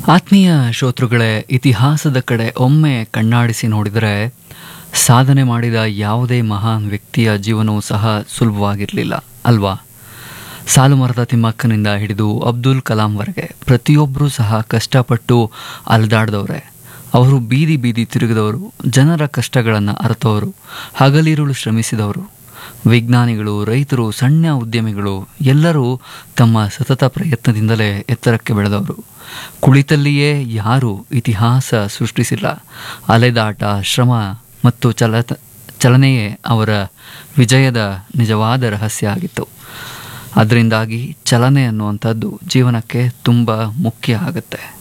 ಆತ್ಮೀಯ ಶ್ರೋತೃಗಳೇ ಇತಿಹಾಸದ ಕಡೆ ಒಮ್ಮೆ ಕಣ್ಣಾಡಿಸಿ ನೋಡಿದರೆ ಸಾಧನೆ ಮಾಡಿದ ಯಾವುದೇ ಮಹಾನ್ ವ್ಯಕ್ತಿಯ ಜೀವನವೂ ಸಹ ಸುಲಭವಾಗಿರಲಿಲ್ಲ ಅಲ್ವಾ ಸಾಲುಮರದ ತಿಮ್ಮಕ್ಕನಿಂದ ಹಿಡಿದು ಅಬ್ದುಲ್ ಕಲಾಂವರೆಗೆ ಪ್ರತಿಯೊಬ್ಬರೂ ಸಹ ಕಷ್ಟಪಟ್ಟು ಅಲೆದಾಡಿದವರೇ ಅವರು ಬೀದಿ ಬೀದಿ ತಿರುಗಿದವರು ಜನರ ಕಷ್ಟಗಳನ್ನು ಅರ್ಥವರು ಹಗಲಿರುಳು ಶ್ರಮಿಸಿದವರು ವಿಜ್ಞಾನಿಗಳು ರೈತರು ಸಣ್ಣ ಉದ್ಯಮಿಗಳು ಎಲ್ಲರೂ ತಮ್ಮ ಸತತ ಪ್ರಯತ್ನದಿಂದಲೇ ಎತ್ತರಕ್ಕೆ ಬೆಳೆದವರು ಕುಳಿತಲ್ಲಿಯೇ ಯಾರೂ ಇತಿಹಾಸ ಸೃಷ್ಟಿಸಿಲ್ಲ ಅಲೆದಾಟ ಶ್ರಮ ಮತ್ತು ಚಲ ಚಲನೆಯೇ ಅವರ ವಿಜಯದ ನಿಜವಾದ ರಹಸ್ಯ ಆಗಿತ್ತು ಅದರಿಂದಾಗಿ ಚಲನೆ ಅನ್ನುವಂಥದ್ದು ಜೀವನಕ್ಕೆ ತುಂಬ ಮುಖ್ಯ ಆಗುತ್ತೆ